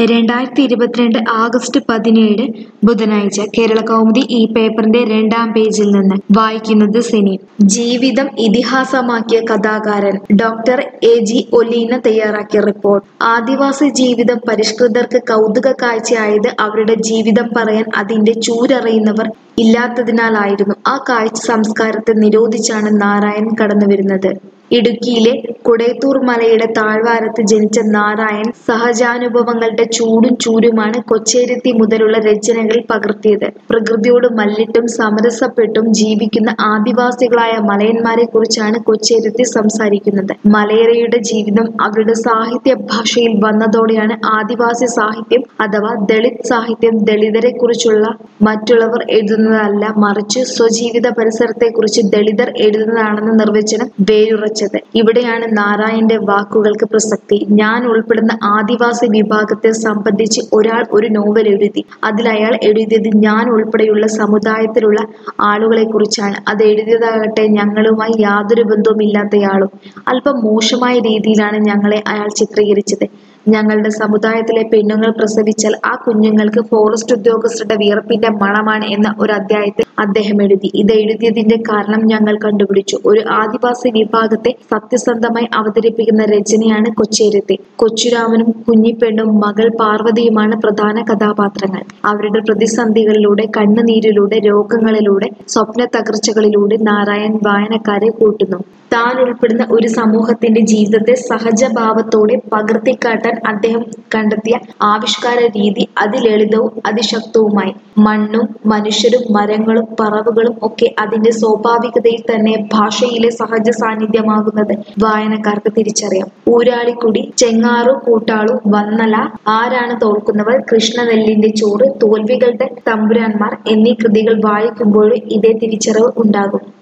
രണ്ടായിരത്തി ഇരുപത്തിരണ്ട് ആഗസ്റ്റ് പതിനേഴ് ബുധനാഴ്ച കേരള കൗമുദി ഈ പേപ്പറിന്റെ രണ്ടാം പേജിൽ നിന്ന് വായിക്കുന്നത് സിനി ജീവിതം ഇതിഹാസമാക്കിയ കഥാകാരൻ ഡോക്ടർ എ ജി ഒലീന തയ്യാറാക്കിയ റിപ്പോർട്ട് ആദിവാസി ജീവിതം പരിഷ്കൃതർക്ക് കൗതുക കാഴ്ചയായത് അവരുടെ ജീവിതം പറയാൻ അതിന്റെ ചൂരറിയുന്നവർ ഇല്ലാത്തതിനാലായിരുന്നു ആ കാഴ്ച സംസ്കാരത്തെ നിരോധിച്ചാണ് നാരായൺ കടന്നുവരുന്നത് ഇടുക്കിയിലെ കുടയത്തൂർ മലയുടെ താഴ്വാരത്ത് ജനിച്ച നാരായൺ സഹജാനുഭവങ്ങളുടെ ചൂടും ചൂരുമാണ് കൊച്ചേരത്തി മുതലുള്ള രചനകളിൽ പകർത്തിയത് പ്രകൃതിയോട് മല്ലിട്ടും സമരസപ്പെട്ടും ജീവിക്കുന്ന ആദിവാസികളായ മലയന്മാരെ കുറിച്ചാണ് കൊച്ചേരത്തി സംസാരിക്കുന്നത് മലയറയുടെ ജീവിതം അവരുടെ സാഹിത്യ ഭാഷയിൽ വന്നതോടെയാണ് ആദിവാസി സാഹിത്യം അഥവാ ദളിത് സാഹിത്യം ദളിതരെ കുറിച്ചുള്ള മറ്റുള്ളവർ എഴുതുന്നതല്ല മറിച്ച് സ്വജീവിത പരിസരത്തെക്കുറിച്ച് ദളിതർ എഴുതുന്നതാണെന്ന നിർവചനം വേരുറച്ചത് ഇവിടെയാണ് നാരായണന്റെ വാക്കുകൾക്ക് പ്രസക്തി ഞാൻ ഉൾപ്പെടുന്ന ആദിവാസി വിഭാഗത്തെ സംബന്ധിച്ച് ഒരാൾ ഒരു നോവൽ എഴുതി അതിൽ അയാൾ എഴുതിയത് ഞാൻ ഉൾപ്പെടെയുള്ള സമുദായത്തിലുള്ള ആളുകളെ കുറിച്ചാണ് അത് എഴുതിയതാകട്ടെ ഞങ്ങളുമായി യാതൊരു ബന്ധവുമില്ലാത്തയാളും അല്പം മോശമായ രീതിയിലാണ് ഞങ്ങളെ അയാൾ ചിത്രീകരിച്ചത് ഞങ്ങളുടെ സമുദായത്തിലെ പെണ്ണുങ്ങൾ പ്രസവിച്ചാൽ ആ കുഞ്ഞുങ്ങൾക്ക് ഫോറസ്റ്റ് ഉദ്യോഗസ്ഥരുടെ വിയർപ്പിന്റെ മണമാണ് എന്ന ഒരു അധ്യായത്തിൽ അദ്ദേഹം എഴുതി ഇത് എഴുതിയതിന്റെ കാരണം ഞങ്ങൾ കണ്ടുപിടിച്ചു ഒരു ആദിവാസി വിഭാഗത്തെ സത്യസന്ധമായി അവതരിപ്പിക്കുന്ന രചനയാണ് കൊച്ചേരത്തെ കൊച്ചുരാമനും കുഞ്ഞിപ്പെണ്ണും മകൾ പാർവതിയുമാണ് പ്രധാന കഥാപാത്രങ്ങൾ അവരുടെ പ്രതിസന്ധികളിലൂടെ കണ്ണുനീരിലൂടെ രോഗങ്ങളിലൂടെ സ്വപ്ന തകർച്ചകളിലൂടെ നാരായൺ വായനക്കാരെ കൂട്ടുന്നു താൻ ഉൾപ്പെടുന്ന ഒരു സമൂഹത്തിന്റെ ജീവിതത്തെ സഹജഭാവത്തോടെ പകർത്തിക്കാട്ടാൻ അദ്ദേഹം കണ്ടെത്തിയ ആവിഷ്കാര രീതി അതിലളിതവും അതിശക്തവുമായി മണ്ണും മനുഷ്യരും മരങ്ങളും പറവുകളും ഒക്കെ അതിന്റെ സ്വാഭാവികതയിൽ തന്നെ ഭാഷയിലെ സഹജ സാന്നിധ്യമാകുന്നത് വായനക്കാർക്ക് തിരിച്ചറിയാം ഊരാളിക്കുടി ചെങ്ങാറു കൂട്ടാളു വന്നല ആരാണ് തോൽക്കുന്നവർ കൃഷ്ണനെല്ലിന്റെ ചോറ് തോൽവികളുടെ തമ്പുരാന്മാർ എന്നീ കൃതികൾ വായിക്കുമ്പോൾ ഇതേ തിരിച്ചറിവ് ഉണ്ടാകും